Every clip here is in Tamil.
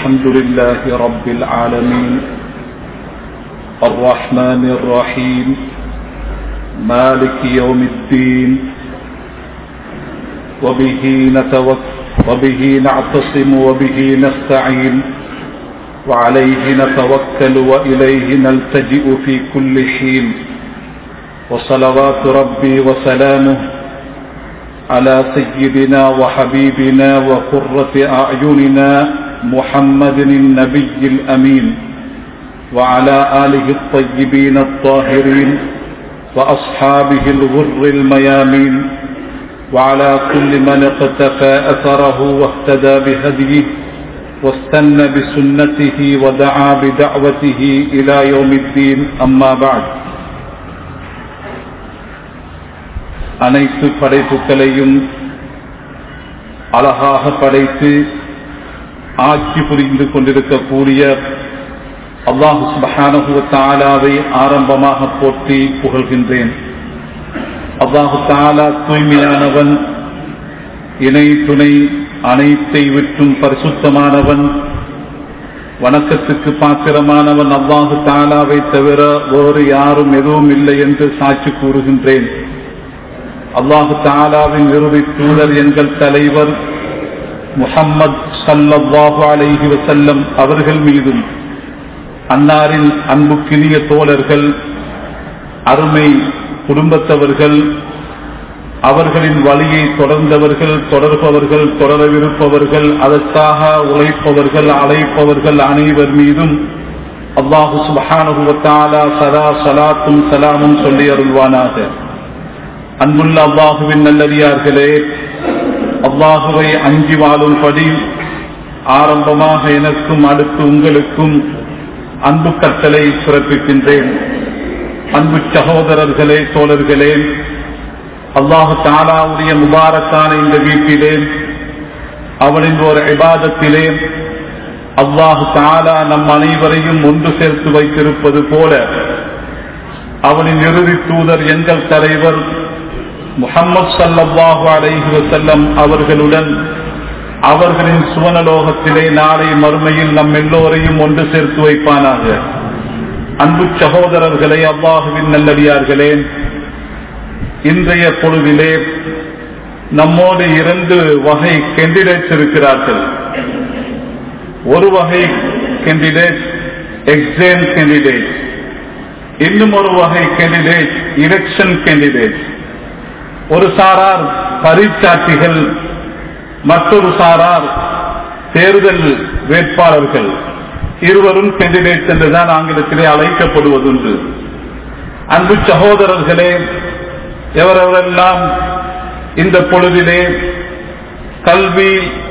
الحمد لله رب العالمين الرحمن الرحيم مالك يوم الدين وبه نتوكل وبه نعتصم وبه نستعين وعليه نتوكل وإليه نلتجئ في كل حين وصلوات ربي وسلامه على سيدنا وحبيبنا وقرة أعيننا محمد النبي الأمين وعلى آله الطيبين الطاهرين وأصحابه الغر الميامين وعلى كل من اقتفى أثره واهتدى بهديه واستنى بسنته ودعا بدعوته إلى يوم الدين أما بعد அனைத்து படைப்புகளையும் அழகாக படைத்து ஆட்சி புரிந்து கொண்டிருக்கக்கூடிய அல்லாஹு சுபஹானஹுவ தாலாவை ஆரம்பமாக போற்றி புகழ்கின்றேன் அல்லாஹு தாலா தூய்மையானவன் இணை துணை அனைத்தை விற்றும் பரிசுத்தமானவன் வணக்கத்துக்கு பாத்திரமானவன் அல்லாஹு தாலாவை தவிர வேறு யாரும் எதுவும் இல்லை என்று சாட்சி கூறுகின்றேன் அல்லாஹு தாலாவின் இறுதி தூதர் எங்கள் தலைவர் முகம்மது சல்லல்லாஹு அலைஹி வசல்லம் அவர்கள் மீதும் அன்னாரின் அன்புக்கினிய தோழர்கள் அருமை குடும்பத்தவர்கள் அவர்களின் வழியை தொடர்ந்தவர்கள் தொடர்பவர்கள் தொடரவிருப்பவர்கள் அதற்காக உழைப்பவர்கள் அழைப்பவர்கள் அனைவர் மீதும் அல்லாஹு சுபஹானுவத்தாலா சதா சலாத்தும் சலாமும் சொல்லி அருள்வானாக அன்புள்ள அல்லாஹுவின் நல்லடியார்களே அல்லாஹுவை அஞ்சி வாழும்படி ஆரம்பமாக எனக்கும் அடுத்து உங்களுக்கும் அன்பு கட்டளை பிறப்பிக்கின்றேன் அன்பு சகோதரர்களே தோழர்களே அல்லாஹு தாலாவுடைய முபாரக்கான இந்த வீட்டிலே அவனின் ஒரு இபாதத்திலே அல்லாஹு தாலா நம் அனைவரையும் ஒன்று சேர்த்து வைத்திருப்பது போல அவனின் இறுதி தூதர் எங்கள் தலைவர் முகமது சல்லாஹு அலைஹி வசல்லம் அவர்களுடன் அவர்களின் சுவனலோகத்திலே நாளை மறுமையில் நம் எல்லோரையும் ஒன்று சேர்த்து வைப்பானாக அன்பு சகோதரர்களே அல்லாஹுவின் நல்லடியார்களே இன்றைய பொழுதிலே நம்மோடு இரண்டு வகை கேண்டிடேட்ஸ் இருக்கிறார்கள் ஒரு வகை கேண்டிடேட் எக்ஸாம் கேண்டிடேட் இன்னும் ஒரு வகை கேண்டிடேட் எலெக்ஷன் கேண்டிடேட் ஒரு சாரார் பரீட்சார்த்திகள் மற்றொரு சாரார் தேர்தல் வேட்பாளர்கள் இருவரும் கேண்டிடேட்ஸ் என்றுதான் ஆங்கிலத்திலே அழைக்கப்படுவதுண்டு அன்பு சகோதரர்களே எவரெவரெல்லாம் இந்த பொழுதிலே கல்வி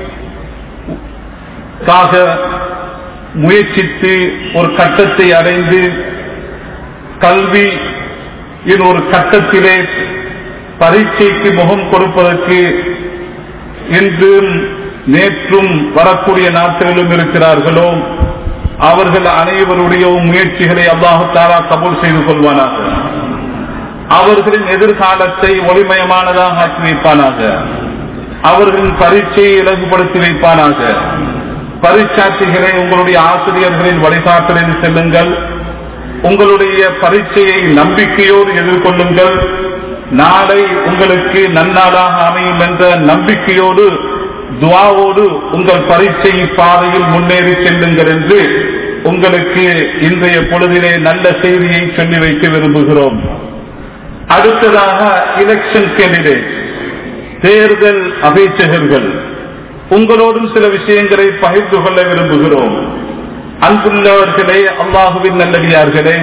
முயற்சித்து ஒரு கட்டத்தை அடைந்து கல்வி ஒரு கட்டத்திலே பரீட்சைக்கு முகம் கொடுப்பதற்கு இன்றும் நேற்றும் வரக்கூடிய நாட்களிலும் இருக்கிறார்களோ அவர்கள் அனைவருடைய முயற்சிகளை அல்லாஹாலா கபூல் செய்து கொள்வானாக அவர்களின் எதிர்காலத்தை ஒளிமயமானதாக ஆக்கி வைப்பானாக அவர்களின் பரீட்சையை இலகுபடுத்தி வைப்பானாக பரீட்சார்த்திகளை உங்களுடைய ஆசிரியர்களின் வழிகாட்டலில் செல்லுங்கள் உங்களுடைய பரீட்சையை நம்பிக்கையோடு எதிர்கொள்ளுங்கள் நாளை உங்களுக்கு நன்னாளாக அமையும் என்ற நம்பிக்கையோடு துவாவோடு உங்கள் பரீட்சை பாதையில் முன்னேறி செல்லுங்கள் என்று உங்களுக்கு இன்றைய பொழுதிலே நல்ல செய்தியை சொல்லி வைக்க விரும்புகிறோம் அடுத்ததாக எலெக்ஷன் கேண்டிடேட் தேர்தல் அபேட்சகர்கள் உங்களோடும் சில விஷயங்களை பகிர்ந்து கொள்ள விரும்புகிறோம் அன்புள்ளவர்களே அல்லாஹுவின் நல்லடியார்களே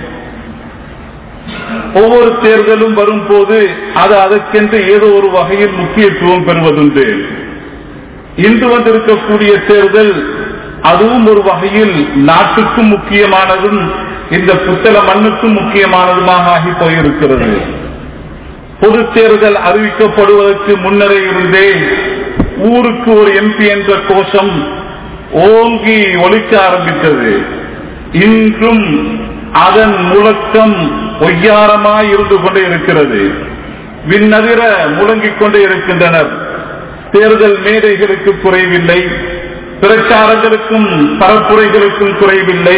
ஒவ்வொரு தேர்தலும் வரும் போது அது அதற்கென்று ஏதோ ஒரு வகையில் முக்கியத்துவம் பெறுவதுண்டு இன்று வந்திருக்கக்கூடிய தேர்தல் அதுவும் ஒரு வகையில் நாட்டுக்கும் முக்கியமானதும் இந்த புத்தள மண்ணுக்கும் முக்கியமானதுமாக ஆகி போயிருக்கிறது பொது தேர்தல் அறிவிக்கப்படுவதற்கு முன்னரே இருந்தே ஊருக்கு ஒரு எம்பி என்ற கோஷம் ஓங்கி ஒழிக்க ஆரம்பித்தது இன்றும் அதன் முழக்கம் பொய்யாரமாய் இருந்து கொண்டே இருக்கிறது விண்ணதிர முழங்கிக் கொண்டே இருக்கின்றனர் தேர்தல் மேடைகளுக்கு குறைவில்லை பிரச்சாரங்களுக்கும் பரப்புரைகளுக்கும் குறைவில்லை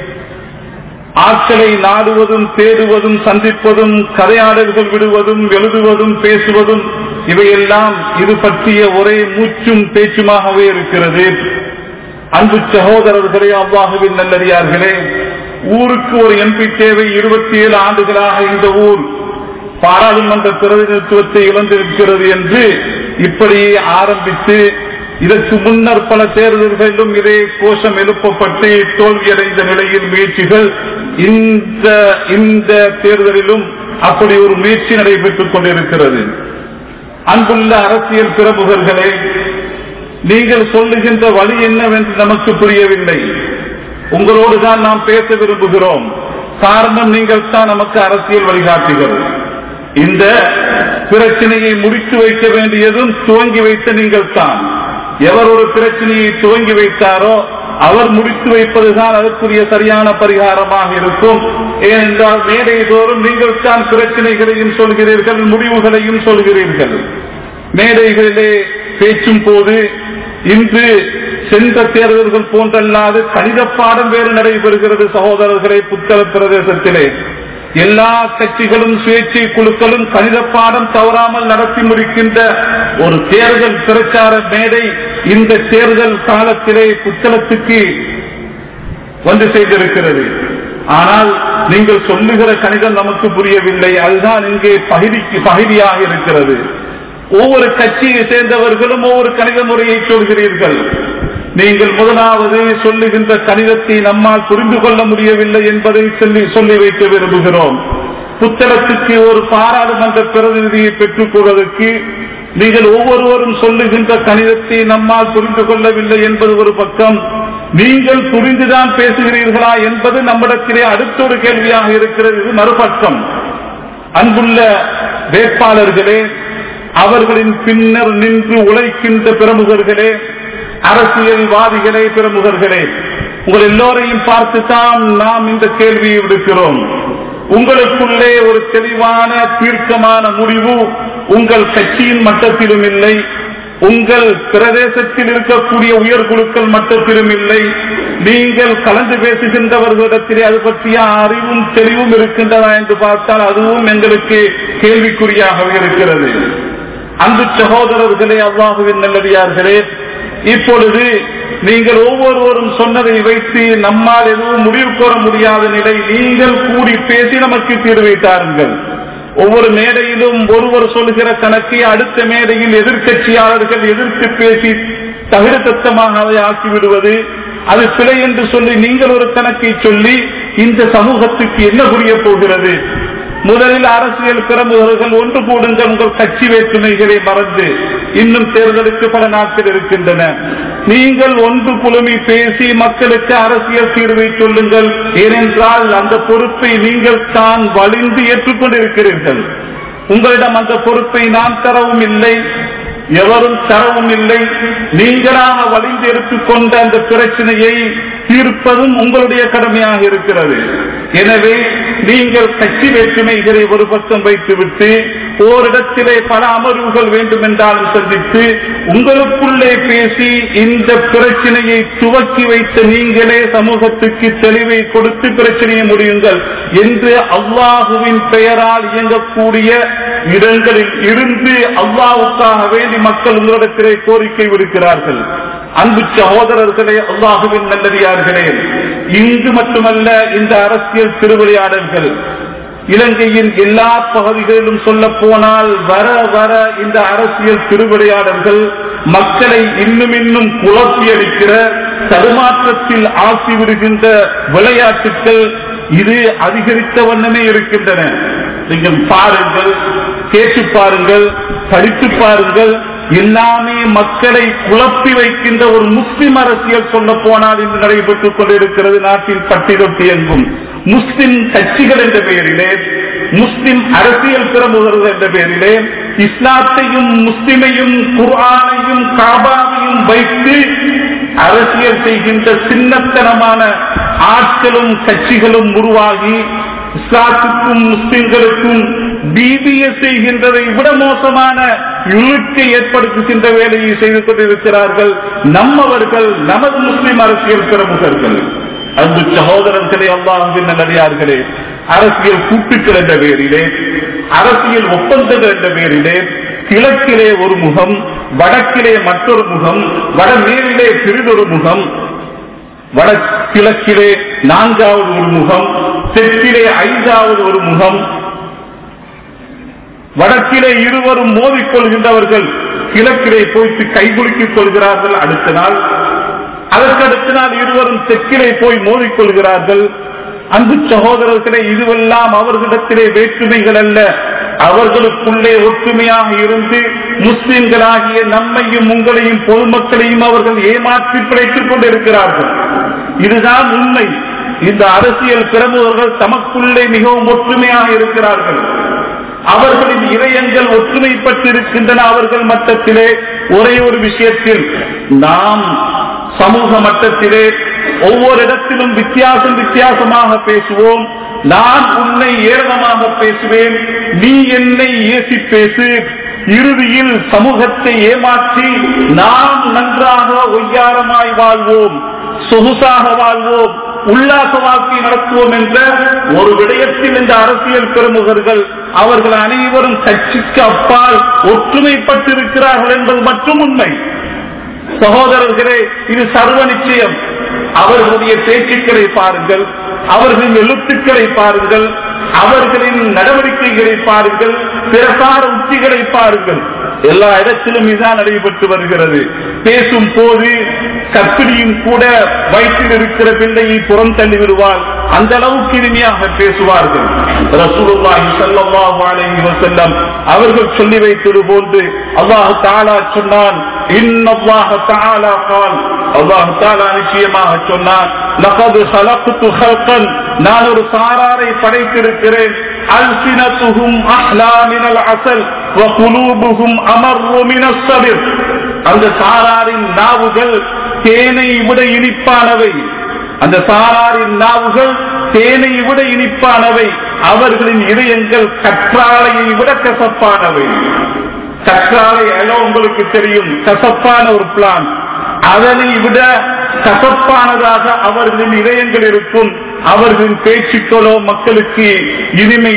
ஆட்களை நாடுவதும் தேடுவதும் சந்திப்பதும் கதையாடல்கள் விடுவதும் எழுதுவதும் பேசுவதும் இவையெல்லாம் இது பற்றிய ஒரே மூச்சும் பேச்சுமாகவே இருக்கிறது அன்பு சகோதரர்களே அவ்வாகவின் நல்லறியார்களே ஊருக்கு ஒரு எம்பி தேவை இருபத்தி ஏழு ஆண்டுகளாக இந்த ஊர் பாராளுமன்ற பிரதிநிதித்துவத்தை இழந்திருக்கிறது என்று இப்படியே ஆரம்பித்து இதற்கு முன்னர் பல தேர்தல்களிலும் இதே கோஷம் எழுப்பப்பட்டு தோல்வியடைந்த நிலையில் முயற்சிகள் இந்த இந்த தேர்தலிலும் அப்படி ஒரு முயற்சி நடைபெற்றுக் கொண்டிருக்கிறது அன்புள்ள அரசியல் பிரமுகர்களே நீங்கள் சொல்லுகின்ற வழி என்னவென்று நமக்கு புரியவில்லை உங்களோடு தான் நாம் பேச விரும்புகிறோம் காரணம் நீங்கள் தான் நமக்கு அரசியல் வழிகாட்டுகள் இந்த பிரச்சனையை முடித்து வைக்க வேண்டியதும் துவங்கி வைத்த நீங்கள் தான் எவர் ஒரு பிரச்சனையை துவங்கி வைத்தாரோ அவர் முடித்து வைப்பதுதான் அதற்குரிய சரியான பரிகாரமாக இருக்கும் ஏனென்றால் மேடை தோறும் நீங்கள் தான் பிரச்சனைகளையும் சொல்கிறீர்கள் முடிவுகளையும் சொல்கிறீர்கள் மேடைகளிலே பேச்சும் போது இன்று சென்ற தேர்தல்கள் போன்றல்லாது கணித பாடம் வேறு நடைபெறுகிறது சகோதரர்களே புத்தக பிரதேசத்திலே எல்லா கட்சிகளும் சுயேட்சை குழுக்களும் கணித பாடம் தவறாமல் நடத்தி முடிக்கின்ற ஒரு தேர்தல் பிரச்சார மேடை இந்த தேர்தல் காலத்திலே புத்தகத்துக்கு வந்து செய்திருக்கிறது ஆனால் நீங்கள் சொல்லுகிற கணிதம் நமக்கு புரியவில்லை அதுதான் இங்கே பகுதிக்கு பகுதியாக இருக்கிறது ஒவ்வொரு கட்சியை சேர்ந்தவர்களும் ஒவ்வொரு கணித முறையை சொல்கிறீர்கள் நீங்கள் முதலாவது சொல்லுகின்ற கணிதத்தை நம்மால் புரிந்து கொள்ள முடியவில்லை என்பதை சொல்லி சொல்லி வைக்க விரும்புகிறோம் புத்தகத்துக்கு ஒரு பாராளுமன்ற பிரதிநிதியை பெற்றுக் கொள்வதற்கு நீங்கள் ஒவ்வொருவரும் சொல்லுகின்ற கணிதத்தை நம்மால் புரிந்து கொள்ளவில்லை என்பது ஒரு பக்கம் நீங்கள் புரிந்துதான் பேசுகிறீர்களா என்பது நம்மிடத்திலே அடுத்த ஒரு கேள்வியாக இருக்கிறது இது மறுபக்கம் அன்புள்ள வேட்பாளர்களே அவர்களின் பின்னர் நின்று உழைக்கின்ற பிரமுகர்களே அரசியல்வாதிகளே பிரமுகர்களே உங்கள் எல்லோரையும் பார்த்துதான் நாம் இந்த கேள்வியை விடுக்கிறோம் உங்களுக்குள்ளே ஒரு தெளிவான தீர்க்கமான முடிவு உங்கள் கட்சியின் மட்டத்திலும் இல்லை உங்கள் பிரதேசத்தில் இருக்கக்கூடிய உயர்குழுக்கள் மட்டத்திலும் இல்லை நீங்கள் கலந்து பேசுகின்றவர்களிடத்திலே அது பற்றிய அறிவும் தெளிவும் இருக்கின்றதா என்று பார்த்தால் அதுவும் எங்களுக்கு கேள்விக்குறியாகவே இருக்கிறது அன்பு சகோதரர்களே அவ்வாகுவின் நல்லடியார்களே இப்பொழுது நீங்கள் ஒவ்வொருவரும் சொன்னதை வைத்து நம்மால் எதுவும் முடிவு கோர முடியாத நிலை நீங்கள் கூடி பேசி நமக்கு தீர்வை தாருங்கள் ஒவ்வொரு மேடையிலும் ஒருவர் சொல்லுகிற கணக்கை அடுத்த மேடையில் எதிர்கட்சியாளர்கள் எதிர்த்து பேசி தகுதத்தமாக அதை ஆக்கிவிடுவது அது பிழை என்று சொல்லி நீங்கள் ஒரு கணக்கை சொல்லி இந்த சமூகத்துக்கு என்ன புரிய போகிறது முதலில் அரசியல் பிரமுகர்கள் ஒன்று கூடுங்கள் உங்கள் கட்சி வேற்றுமைகளை மறந்து இன்னும் தேர்தலுக்கு பல நாட்கள் இருக்கின்றன நீங்கள் ஒன்று குழுமி பேசி மக்களுக்கு அரசியல் தீர்வை சொல்லுங்கள் ஏனென்றால் அந்த பொறுப்பை நீங்கள் தான் வலிந்து ஏற்றுக்கொண்டிருக்கிறீர்கள் உங்களிடம் அந்த பொறுப்பை நான் தரவும் இல்லை எவரும் தரவும் இல்லை நீங்களாக வலிந்து எடுத்துக்கொண்ட அந்த பிரச்சனையை தீர்ப்பதும் உங்களுடைய கடமையாக இருக்கிறது எனவே நீங்கள் கட்சி வேற்றுமைகளை ஒரு பக்கம் வைத்துவிட்டு ஓரிடத்திலே பல அமர்வுகள் வேண்டும் என்றாலும் சந்தித்து உங்களுக்குள்ளே பேசி இந்த பிரச்சனையை துவக்கி வைத்த நீங்களே சமூகத்துக்கு தெளிவை கொடுத்து பிரச்சனையை முடியுங்கள் என்று அல்லாஹுவின் பெயரால் இயங்கக்கூடிய இடங்களில் இருந்து அல்லாவுக்காக வேண்டி மக்கள் உங்களிடத்திலே கோரிக்கை விடுக்கிறார்கள் அன்பு சகோதரர்களே அல்லாஹுவின் நல்லடியார்களே இங்கு மட்டுமல்ல இந்த அரசியல் திருவிளையாடல்கள் இலங்கையின் எல்லா பகுதிகளிலும் சொல்ல போனால் வர வர இந்த அரசியல் திருவிளையாடல்கள் மக்களை இன்னும் இன்னும் குழப்பி அளிக்கிற தடுமாற்றத்தில் ஆசி விடுகின்ற விளையாட்டுகள் இது அதிகரித்த வண்ணமே இருக்கின்றன நீங்கள் பாருங்கள் கேட்டு பாருங்கள் படித்து பாருங்கள் எல்லாமே மக்களை குழப்பி வைக்கின்ற ஒரு முஸ்லிம் அரசியல் சொல்ல போனால் இன்று நடைபெற்றுக் கொண்டிருக்கிறது நாட்டில் பட்டியலொட்டி எங்கும் முஸ்லிம் கட்சிகள் என்ற பெயரிலே முஸ்லிம் அரசியல் பிரமுகர்கள் என்ற பெயரிலே இஸ்லாத்தையும் முஸ்லிமையும் குர்ஆனையும் காபாவையும் வைத்து அரசியல் செய்கின்ற சின்னத்தனமான ஆட்களும் கட்சிகளும் உருவாகி இஸ்லாத்துக்கும் முஸ்லிம்களுக்கும் பிபிஎஸ் செய்கின்றதை விட மோசமான இழுக்கை ஏற்படுத்துகின்ற வேலையை செய்து கொண்டிருக்கிறார்கள் நம்மவர்கள் நமது முஸ்லிம் அரசியல் பிரமுகர்கள் அன்பு சகோதரர்களே அல்லாஹின் நல்லடியார்களே அரசியல் கூட்டுக்கள் என்ற பெயரிலே அரசியல் ஒப்பந்தங்கள் என்ற பெயரிலே கிழக்கிலே ஒரு முகம் வடக்கிலே மற்றொரு முகம் வடமேலிலே பிறிதொரு முகம் வடகிழக்கிலே நான்காவது ஒரு முகம் தெற்கிலே ஐந்தாவது ஒரு முகம் வடக்கிலே இருவரும் மோதிக்கொள்கின்றவர்கள் கிழக்கிலே போய்த்து கைகுலுக்கிக் கொள்கிறார்கள் அடுத்த நாள் அதற்கு அடுத்த நாள் இருவரும் தெற்கிலே போய் மோதிக்கொள்கிறார்கள் அன்பு சகோதரர்களே இதுவெல்லாம் அவர்களிடத்திலே வேற்றுமைகள் அல்ல அவர்களுக்குள்ளே ஒற்றுமையாக இருந்து முஸ்லிம்களாகிய நம்மையும் உங்களையும் பொதுமக்களையும் அவர்கள் ஏமாற்றி பிழைத்துக் கொண்டிருக்கிறார்கள் இதுதான் உண்மை இந்த அரசியல் பிரமுகர்கள் தமக்குள்ளே மிகவும் ஒற்றுமையாக இருக்கிறார்கள் அவர்களின் இதயங்கள் ஒற்றுமைப்பட்டிருக்கின்றன அவர்கள் மட்டத்திலே ஒரே ஒரு விஷயத்தில் நாம் சமூக மட்டத்திலே ஒவ்வொரு இடத்திலும் வித்தியாசம் வித்தியாசமாக பேசுவோம் நான் உன்னை ஏளனமாக பேசுவேன் நீ என்னை ஏசி பேசு இறுதியில் சமூகத்தை ஏமாற்றி நாம் நன்றாக ஒய்யாரமாய் வாழ்வோம் சொகுசாக வாழ்வோம் உல்லாச வாழ்க்கை நடத்துவோம் என்ற ஒரு விடயத்தில் இந்த அரசியல் பிரமுகர்கள் அவர்கள் அனைவரும் கட்சிக்கு அப்பால் ஒற்றுமைப்பட்டிருக்கிறார்கள் என்பது மட்டும் உண்மை சகோதரர்களே இது சர்வ நிச்சயம் அவர்களுடைய பேச்சுக்களை பாருங்கள் அவர்களின் எழுத்துக்களை பாருங்கள் அவர்களின் நடவடிக்கைகளை பாருங்கள் பிரசார உத்திகளை பாருங்கள் எல்லா இடத்திலும் இதுதான் நடைபெற்று வருகிறது பேசும் போது கத்திரியும் கூட வயிற்றில் இருக்கிற பிள்ளையை புறம் தள்ளி விடுவார் அந்த அளவுக்கு இனிமையாக பேசுவார்கள் ரசூலுல்லாஹி ஸல்லல்லாஹு அலைஹி வஸல்லம் அவர்கள் சொல்லி வைத்தது போன்று அல்லாஹ் தஆலா சொன்னான் இன்னல்லாஹ தஆலா قال அல்லாஹ் தஆலா நிச்சயமாக சொன்னான் லகத் خلقت خلقا நான் ஒரு சாராரை படைத்திருக்கிறேன் அல்சினத்துஹும் அஹ்லா மினல் அஸல் وقلوبهم أمر من الصبر அந்த சாராரின் நாவுகள் தேனை விட இனிப்பானவை அந்த சாராரின் நாவுகள் தேனை விட இனிப்பானவை அவர்களின் இதயங்கள் கற்றாழையை விட கசப்பானவை கற்றாழை எல்லாம் உங்களுக்கு தெரியும் கசப்பான ஒரு பிளான் அதனை விட கசப்பானதாக அவர்களின் இதயங்கள் இருக்கும் அவர்களின் பேச்சுக்களோ மக்களுக்கு இனிமை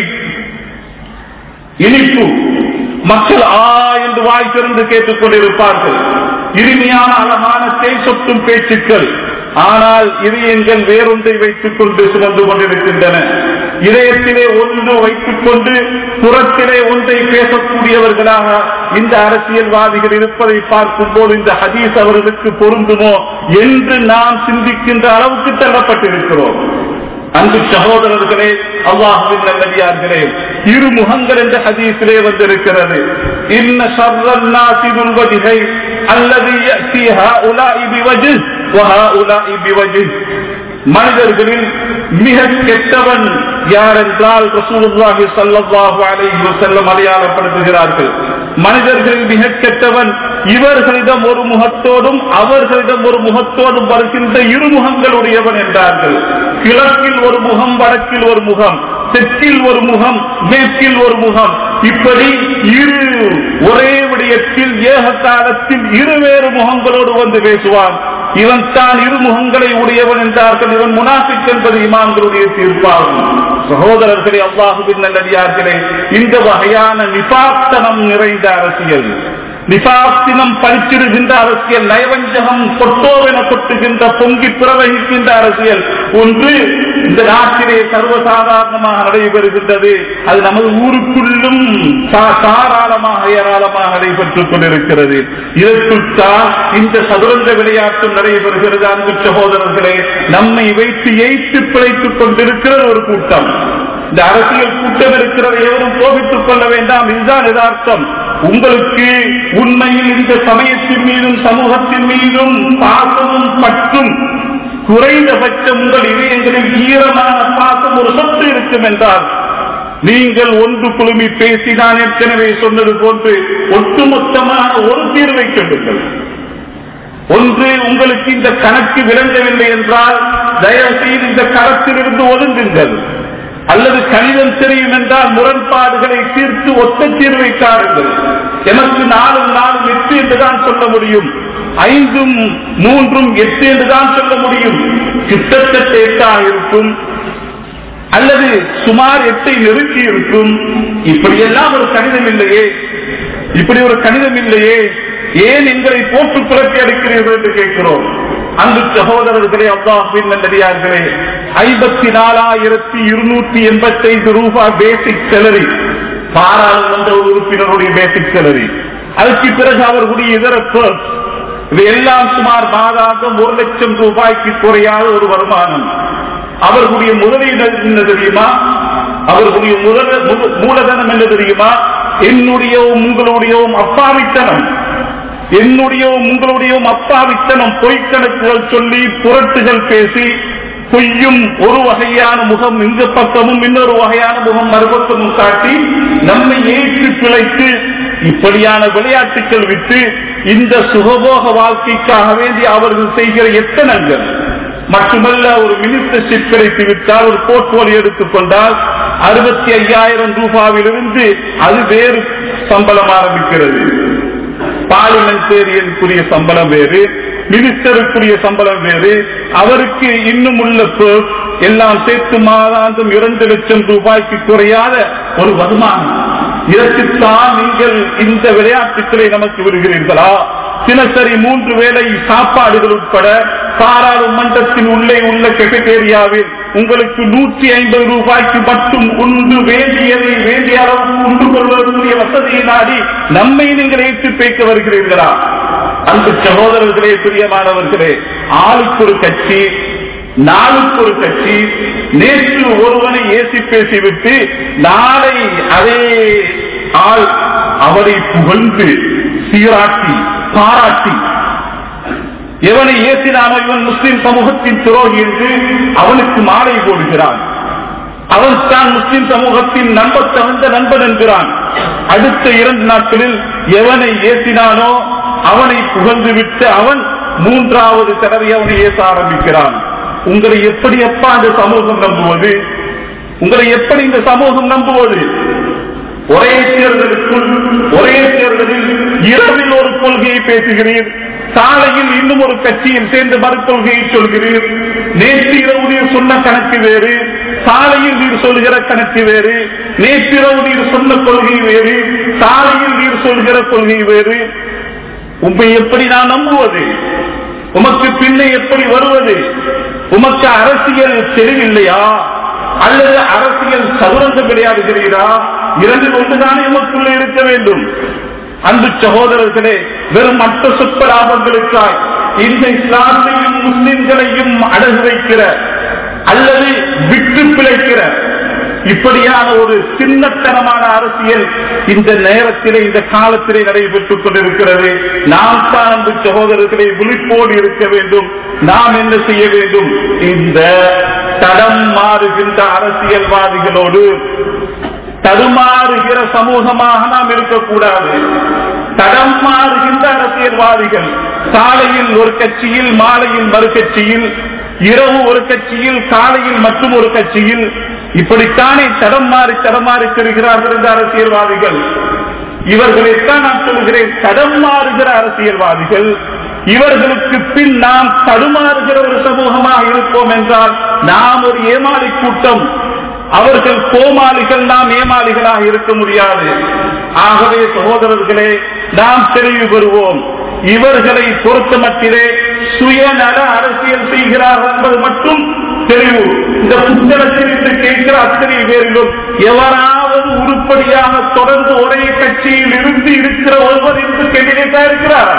இனிப்பு மக்கள் ஆ என்று வாய் திறந்து கேட்டுக் கொண்டிருப்பார்கள் இனிமையான அழகான தேய் சொட்டும் பேச்சுக்கள் ஆனால் இதயங்கள் வேறொன்றை வைத்துக் கொண்டு சுமந்து கொண்டிருக்கின்றன இதயத்திலே ஒன்று வைத்துக் கொண்டு புறத்திலே ஒன்றை பேசக்கூடியவர்களாக இந்த அரசியல்வாதிகள் இருப்பதை பார்க்கும் போது இந்த ஹதீஸ் அவர்களுக்கு பொருந்துமோ என்று நாம் சிந்திக்கின்ற அளவுக்கு தள்ளப்பட்டிருக்கிறோம் அன்பு சகோதரர்களே அல்லாஹுவின் நல்லடியார்களே இரு முகங்கள் என்ற ஹதீஸிலே வந்திருக்கிறது இன்ன ஷர்ரன் நாசிதுல் வஜ்ஹை அல்லது யأتي هؤلاء بوجه وهؤلاء بوجه மனிதர்களில் மிக கெட்டவன் யார் என்றால் ரசூலுல்லாஹி ஸல்லல்லாஹு அலைஹி வஸல்லம் அடையாளப்படுத்துகிறார்கள் மனிதர்களில் மிக கெட்டவன் இவர்களிடம் ஒரு முகத்தோடும் அவர்களிடம் ஒரு முகத்தோடும் வருகின்ற இரு முகங்கள் உடையவன் என்றார்கள் கிழக்கில் ஒரு முகம் வடக்கில் ஒரு முகம் தெற்கில் ஒரு முகம் மேற்கில் ஒரு முகம் இப்படி இரு ஒரே விடயத்தில் ஏக காலத்தில் இருவேறு முகங்களோடு வந்து பேசுவான் இவன் தான் இரு முகங்களை உடையவன் என்றார்கள் இவன் முனாஃபிக் என்பது இமாம்களுடைய தீர்ப்பாகும் சகோதரர்களே அல்லாஹுவின் நல்லடியார்களே இந்த வகையான நிபாத்தனம் நிறைந்த அரசியல் நிபாத்தினம் பழிச்சிடுகின்ற அரசியல் நயவஞ்சகம் கொட்டோவென கொட்டுகின்ற பொங்கி பிரவகிக்கின்ற அரசியல் ஒன்று இந்த நாட்டிலே சர்வசாதாரணமாக நடைபெறுகின்றது அது நமது ஊருக்குள்ளும் தாராளமாக ஏராளமாக நடைபெற்றுக் கொண்டிருக்கிறது இதற்குள் தான் இந்த சதுரங்க விளையாட்டும் நடைபெறுகிறது அன்பு சகோதரர்களே நம்மை வைத்து ஏய்த்து பிழைத்துக் கொண்டிருக்கிற ஒரு கூட்டம் இந்த அரசியல் கூட்டம் இருக்கிறது எவரும் கோபித்துக் கொள்ள வேண்டாம் இதுதான் யதார்த்தம் உங்களுக்கு உண்மையில் இந்த சமயத்தின் மீதும் சமூகத்தின் மீதும் பாசமும் பற்றும் குறைந்தபட்சம் உங்கள் இதயங்களில் ஈரமான பாசம் ஒரு சொத்து இருக்கும் என்றால் நீங்கள் ஒன்று குழுமி பேசி நான் ஏற்கனவே சொன்னது போன்று ஒட்டுமொத்தமான ஒரு தீர்வை கொண்டுங்கள் ஒன்று உங்களுக்கு இந்த கணக்கு விளங்கவில்லை என்றால் தயவு செய்து இந்த களத்திலிருந்து ஒதுங்குங்கள் அல்லது கணிதம் தெரியும் என்றால் முரண்பாடுகளை தீர்த்து ஒத்த தீர்வை காருங்கள் எனக்கு நாலும் நாலும் எட்டு என்றுதான் சொல்ல முடியும் ஐந்தும் மூன்றும் எட்டு என்றுதான் சொல்ல முடியும் கிட்டத்தட்ட எட்டாக இருக்கும் அல்லது சுமார் எட்டை நெருக்கி இருக்கும் இப்படியெல்லாம் ஒரு கணிதம் இல்லையே இப்படி ஒரு கணிதம் இல்லையே ஏன் எங்களை போட்டு புரட்டி அடிக்கிறீர்கள் என்று கேட்கிறோம் அன்பு சகோதரர்களே அல்லாஹின் நல்லடியார்களே ஐம்பத்தி நாலாயிரத்தி இருநூற்றி எண்பத்தி ஐந்து ரூபாய் பேசிக் செலரி பாராளுமன்ற உறுப்பினருடைய பேசிக் செலரி அதுக்கு பிறகு அவர்களுடைய இதர perks, இது எல்லாம் சுமார் மாதாந்தம் ஒரு லட்சம் ரூபாய்க்கு குறையாத ஒரு வருமானம் அவர்களுடைய முதலீடு என்ன தெரியுமா அவர்களுடைய முதல- முத- மூலதனம் என்ன தெரியுமா என்னுடையவும் உங்களுடையவும் அப்பாவித்தனம் என்னுடையவும் உங்களுடையவும் அப்பாவித்தனம் பொய்க்கணக்குகள் சொல்லி புரட்டுகள் பேசி பொய்யும் ஒரு வகையான முகம் இந்த பக்கமும் இன்னொரு வகையான முகம் மறுபக்கமும் காட்டி நம்மை ஏற்று பிழைத்து இப்படியான விளையாட்டுகள் விட்டு இந்த சுகபோக வாழ்க்கைக்காக வேண்டி அவர்கள் செய்கிற எத்தனங்கள் மட்டுமல்ல ஒரு மினிஸ்டர்ஷிப் கிடைத்து விட்டால் ஒரு போர்ட்போலியோ எடுத்துக்கொண்டால் அறுபத்தி ஐயாயிரம் ரூபாவிலிருந்து அது வேறு சம்பளம் ஆரம்பிக்கிறது பார்லிமெண்டேரியனுக்குரிய சம்பளம் வேறு மினிஸ்டருக்குரிய சம்பளம் வேறு அவருக்கு இன்னும் உள்ள perks எல்லாம் சேர்த்து மாதாந்தம் இரண்டு லட்சம் ரூபாய்க்கு குறையாத ஒரு வருமானம் இதற்குத்தான் நீங்கள் இந்த விளையாட்டுக்களை நமக்கு விடுகிறீர்களா தினசரி மூன்று வேளை சாப்பாடுகள் உட்பட பாராளுமன்றத்தின் உள்ளே உள்ள கெஃபெட்டேரியாவில் உங்களுக்கு நூற்றி ஐம்பது ரூபாய்க்கு மட்டும் உண்டு வேண்டியதை வேண்டிய அளவுக்கு உண்டு கொள்வதற்குரிய வசதியை நாடி நம்மை நீங்கள் ஏற்று பேக்க வருகிறீர்களா அன்பு சகோதரர்களே பிரியமானவர்களே ஆளுக்கு ஒரு கட்சி நாளுக்கு ஒரு கட்சி நேற்று ஒருவனை ஏசி பேசிவிட்டு நாளை அதே ஆள் அவரை புகழ்ந்து சீராட்டி பாராட்டி எவனை ஏசினானோ இவன் முஸ்லிம் சமூகத்தின் துரோகி என்று அவனுக்கு மாலை போடுகிறான் அவன் தான் முஸ்லிம் சமூகத்தின் நண்பர் தகுந்த நண்பன் என்கிறான் அடுத்த இரண்டு நாட்களில் எவனை ஏசினானோ அவனை புகழ்ந்து விட்டு அவன் மூன்றாவது தடவை அவனை ஏச ஆரம்பிக்கிறான் உங்களை எப்படி அப்பா அந்த சமூகம் நம்புவது உங்களை எப்படி இந்த சமூகம் நம்புவது ஒரே தேர்தலுக்குள் ஒரே தேர்தலில் இரவில் ஒரு கொள்கையை பேசுகிறீர் காலையில் இன்னும் ஒரு கட்சியில் சேர்ந்து மறுக்கொள்கையை சொல்கிறீர் நேற்று இரவு நீர் சொன்ன கணக்கு வேறு காலையில் நீர் சொல்கிற கணக்கு வேறு நேற்றிரவு நீர் சொன்ன கொள்கை வேறு காலையில் நீர் சொல்கிற கொள்கை வேறு உண்மை எப்படி நான் நம்புவது உமக்கு பின்னே எப்படி வருவது உமக்கு அரசியல் தெளிவில்லையா அல்லது அரசியல் சதுரங்க விளையாடுகிறீரா இரண்டு ஒன்றுதானே உமக்குள்ளே இருக்க வேண்டும் அன்பு சகோதரர்களே வெறும் மற்ற சொற்ப லாபங்களுக்காய் இந்த இஸ்லாத்தையும் முஸ்லிம்களையும் அடகு வைக்கிற அல்லது விட்டு பிழைக்கிற இப்படியான ஒரு சின்னத்தனமான அரசியல் இந்த நேரத்திலே இந்த காலத்திலே நடைபெற்றுக் கொண்டிருக்கிறது நாம் தான் அன்பு சகோதரர்களை விழிப்போடு இருக்க வேண்டும் நாம் என்ன செய்ய வேண்டும் இந்த தடம் மாறுகின்ற அரசியல்வாதிகளோடு தடுமாறுகிற சமூகமாக நாம் இருக்கக்கூடாது தடம் மாறுகின்ற அரசியல்வாதிகள் காலையில் ஒரு கட்சியில் மாலையில் மறு கட்சியில் இரவு ஒரு கட்சியில் காலையில் மற்றும் ஒரு கட்சியில் இப்படித்தானே தடம் மாறி தடம் மாறி திரிகிறார்கள் இந்த அரசியல்வாதிகள் இவர்களைத்தான் நான் சொல்கிறேன் தடம் மாறுகிற அரசியல்வாதிகள் இவர்களுக்கு பின் நாம் தடுமாறுகிற ஒரு சமூகமாக இருப்போம் என்றால் நாம் ஒரு ஏமாளி கூட்டம் அவர்கள் கோமாளிகள் நாம் ஏமாளிகளாக இருக்க முடியாது ஆகவே சகோதரர்களே நாம் தெளிவு பெறுவோம் இவர்களை பொறுத்த மட்டிலே சுயநல அரசியல் செய்கிறார்கள் என்பது மட்டும் தெளிவு இந்த புத்தகத்தில் இன்று கேட்கிற அத்தனை பேரிலும் எவராவது உருப்படியாக தொடர்ந்து ஒரே கட்சியில் இருந்து இருக்கிற ஒருவர் இன்று கேண்டிடேட்டா இருக்கிறாரா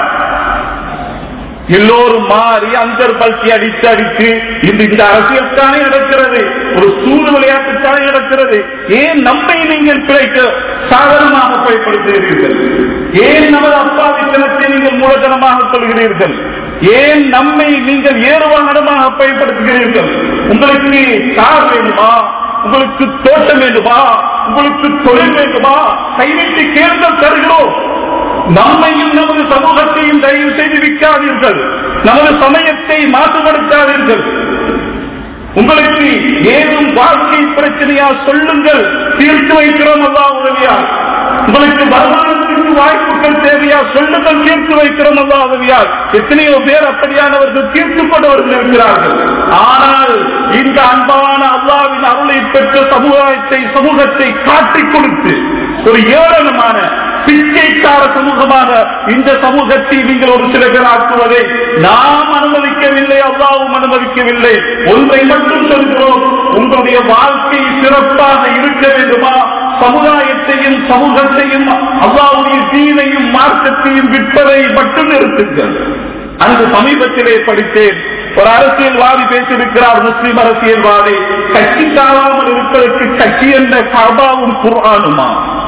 எல்லோரும் மாறி அந்தர் பல்கி அடித்து அடித்து இந்த இந்த அரசியல் தானே நடக்கிறது ஒரு சூழ் விளையாட்டு தானே நடக்கிறது ஏன் நம்மை நீங்கள் பிழைக்க சாதனமாக பயன்படுத்துகிறீர்கள் ஏன் நமது அப்பாவித்தனத்தை நீங்கள் மூலதனமாக கொள்கிறீர்கள் ஏன் நம்மை நீங்கள் ஏறுவாகனமாக பயன்படுத்துகிறீர்கள் உங்களுக்கு கார் வேண்டுமா உங்களுக்கு தோட்டம் வேண்டுமா உங்களுக்கு தொழில் வேண்டுமா கைவிட்டு கேள்கள் தருகிறோம் நம்மையும் நமது சமூகத்தையும் தயவு செய்து விற்காதீர்கள் நமது சமயத்தை மாசுபடுத்தாதீர்கள் உங்களுக்கு ஏதும் வாழ்க்கை பிரச்சனையா சொல்லுங்கள் தீர்த்து வைக்கிறோம் அல்லா உதவியா உங்களுக்கு வருமானத்திற்கு வாய்ப்புகள் தேவையா சொல்லுங்கள் தீர்த்து வைக்கிறோம் அல்லா உதவியால் எத்தனையோ பேர் அப்படியானவர்கள் தீர்த்துப்பட்டவர்கள் இருக்கிறார்கள் ஆனால் இந்த அன்பான அல்லாவின் அருளை பெற்ற சமுதாயத்தை சமூகத்தை காட்டிக் கொடுத்து ஒரு ஏளனமான பிச்சைக்கார சமூகமாக இந்த சமூகத்தை நீங்கள் ஒரு சில பேர் ஆக்குவதை நாம் அனுமதிக்கவில்லை அல்லாவும் அனுமதிக்கவில்லை ஒன்றை மட்டும் சொல்கிறோம் உங்களுடைய வாழ்க்கை சிறப்பாக இருக்க வேண்டுமா சமுதாயத்தையும் சமூகத்தையும் அல்லாவுடைய தீனையும் மார்க்கத்தையும் விற்பதை மட்டும் நிறுத்துங்கள் அங்கு சமீபத்திலே படித்தேன் ஒரு அரசியல்வாதி பேசியிருக்கிறார் முஸ்லிம் அரசியல்வாதி கட்சி தாழாமல் இருப்பதற்கு கட்சி என்ற கபாவும் குர்ஆனுமா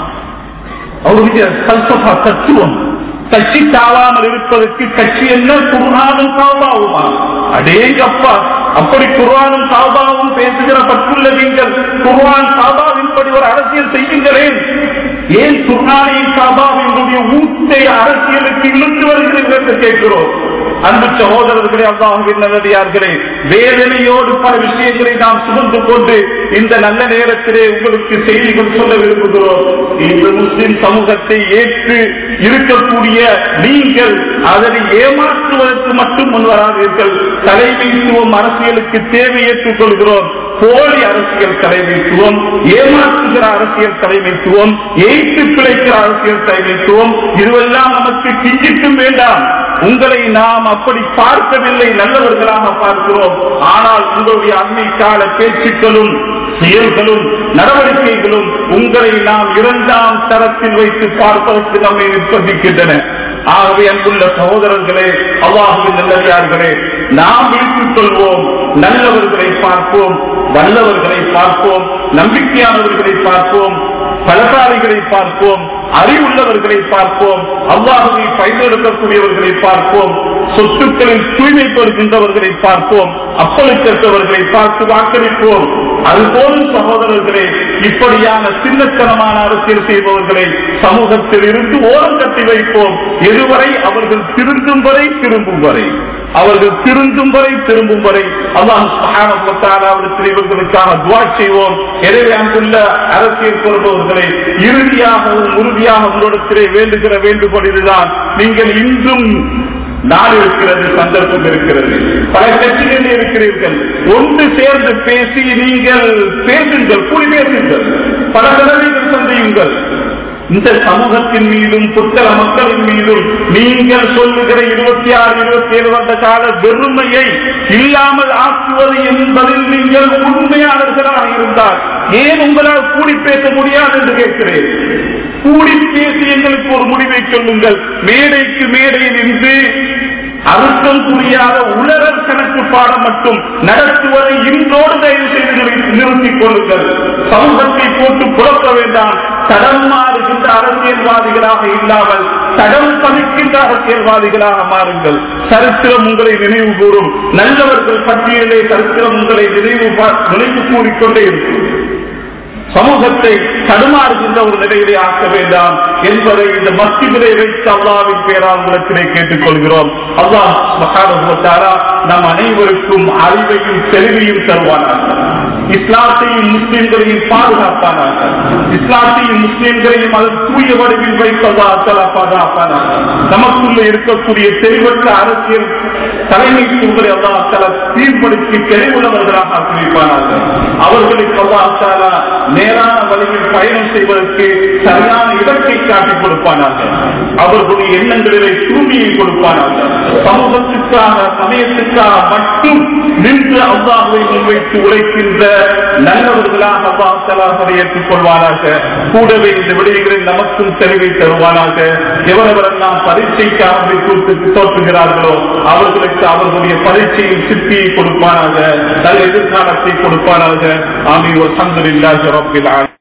அவருடைய சல்சபா தத்துவம் கட்சி தாழாமல் இருப்பதற்கு கட்சி என்ன குர்ஆனும் காபாவுமா அடேங்கப்பா அப்படி குர்ஆனும் காபாவும் பேசுகிற பற்றுள்ள நீங்கள் குர்ஆன் காபாவின்படி ஒரு அரசியல் செய்யுங்களேன் ஏன் குர்ஆனையும் காபாவினுடைய ஊட்டை அரசியலுக்கு இழுத்து வருகிறீர்கள் என்று கேட்கிறோம் அன்பு சகோதரர்களே அல்லாஹுவின் நல்லடியார்களே வேதனையோடு பல விஷயங்களை நாம் சுமந்து கொண்டு இந்த நல்ல நேரத்திலே உங்களுக்கு செய்திகள் சொல்ல விரும்புகிறோம் இந்த முஸ்லிம் சமூகத்தை ஏற்று இருக்கக்கூடிய நீங்கள் அதனை ஏமாற்றுவதற்கு மட்டும் முன்வராதீர்கள் தலைமைத்துவம் அரசியலுக்கு தேவை ஏற்றுக் கொள்கிறோம் போலி அரசியல் தலைமைத்துவம் ஏமாற்றுகிற அரசியல் தலைமைத்துவம் ஏற்று பிழைக்கிற அரசியல் தலைமைத்துவம் இதுவெல்லாம் நமக்கு கிஞ்சிட்டும் வேண்டாம் உங்களை நாம் அப்படி பார்க்கவில்லை நல்லவர்களாக பார்க்கிறோம் ஆனால் உங்களுடைய அண்மை கால பேச்சுக்களும் செயல்களும் நடவடிக்கைகளும் உங்களை நாம் இரண்டாம் தரத்தில் வைத்து பார்ப்பதற்கு நம்மை நிர்பந்திக்கின்றன ஆகவே அன்புள்ள சகோதரர்களே அல்லாஹுவின் நல்லடியார்களே நாம் விழித்துக் கொள்வோம் நல்லவர்களை பார்ப்போம் வல்லவர்களை பார்ப்போம் நம்பிக்கையானவர்களை பார்ப்போம் பலசாலிகளை பார்ப்போம் அறிவுள்ளவர்களை பார்ப்போம் அல்லாஹுவை பயன்படுத்தக்கூடியவர்களை பார்ப்போம் சொத்துக்களில் தூய்மைப்படுகின்றவர்களை பார்ப்போம் அப்பழுக்கற்றவர்களை பார்த்து வாக்களிப்போம் அதுபோலும் சகோதரர்களே இப்படியான சின்னத்தனமான அரசியல் செய்பவர்களை சமூகத்தில் இருந்து ஓரம் கட்டி வைப்போம் எதுவரை அவர்கள் திருந்தும் வரை திரும்பும் வரை அவர்கள் திருந்தும் வரை திரும்பும் வரை அல்லாஹ் இவர்களுக்காக துவா செய்வோம் எனவே அங்குள்ள அரசியல் பெறுபவர்களை இறுதியாகவும் உறுதியாக உங்களிடத்திலே வேண்டுகிற வேண்டுகோள் இதுதான் நீங்கள் இன்றும் நாள் இருக்கிறது சந்தர்ப்பம் இருக்கிறது பல கட்சிகளில் இருக்கிறீர்கள் ஒன்று சேர்ந்து பேசி நீங்கள் பேசுங்கள் கூடி பேசுங்கள் பல தடவைகள் சந்தியுங்கள் இந்த சமூகத்தின் மீதும் புத்தக மக்களின் மீதும் நீங்கள் சொல்லுகிற இருபத்தி ஆறு இருபத்தி ஏழு வருட கால வெறுமையை இல்லாமல் ஆக்குவது என்பதில் நீங்கள் உண்மையாளர்களாக இருந்தால் ஏன் உங்களால் கூடி பேச முடியாது என்று கேட்கிறேன் கூடி பேசி எங்களுக்கு ஒரு முடிவை சொல்லுங்கள் மேடைக்கு மேடை நின்று அறுத்தம் புரியாத உலகர் கணக்கு பாடம் மட்டும் நடத்துவதை இன்றோடு தயவு செய்து நிறுத்திக் கொள்ளுங்கள் சமூகத்தை போட்டு புறப்பட வேண்டாம் தடம் மாறுகின்ற அரசியல்வாதிகளாக இல்லாமல் தடம் பதிக்கின்ற அரசியல்வாதிகளாக மாறுங்கள் சரித்திரம் உங்களை நினைவு கூறும் நல்லவர்கள் பட்டியலே சரித்திரம் உங்களை நினைவு நினைவு கூறிக்கொண்டே இருக்கும் சமூகத்தை தடுமாறுகின்ற ஒரு நிலையிலே ஆக்க வேண்டாம் என்பதை இந்த மத்தியிலே வைத்து அல்லாவின் பேரால் உலகத்திலே கேட்டுக் கொள்கிறோம் அல்லாஹ் மகாரா நம் அனைவருக்கும் அறிவையும் தெளிவையும் தருவானார்கள் இஸ்லாத்தையும் முஸ்லிம்களையும் பாதுகாப்பானாக இஸ்லாத்தையும் முஸ்லிம்களையும் அது தூய வடிவில் வைப்பதா பாதுகாப்பானாக நமக்குள்ள இருக்கக்கூடிய தெளிவற்ற அரசியல் தலைமைத்துவங்களை அல்லா தலா தீர்ப்படுத்தி தெளிவுள்ளவர்களாக ஆக்கிவிப்பானாக அவர்களுக்கு அல்லா தாலா நேரான வழியில் பயணம் செய்வதற்கு சரியான இடத்தை காட்டிக் கொடுப்பானாக அவர்களுடைய எண்ணங்களிலே தூய்மையை கொடுப்பானாக சமூகத்துக்காக சமயத்துக்காக மட்டும் நின்று அல்லாஹுவை முன்வைத்து உழைக்கின்ற நல்லவர்களாக அல்லாஹ் தலாசனை ஏற்றுக்கொள்வானாக கூடவே இந்த விடயங்களில் நமக்கும் தெளிவை தருவானாக எவரவரெல்லாம் பரீட்சைக்காக தோற்றுகிறார்களோ அவர்களுக்கு அவர்களுடைய பரீட்சையில் சித்தியை கொடுப்பானாக நல்ல எதிர்காலத்தை கொடுப்பானாக ஆமி ஒரு சந்தரில்லாத ரப்பில்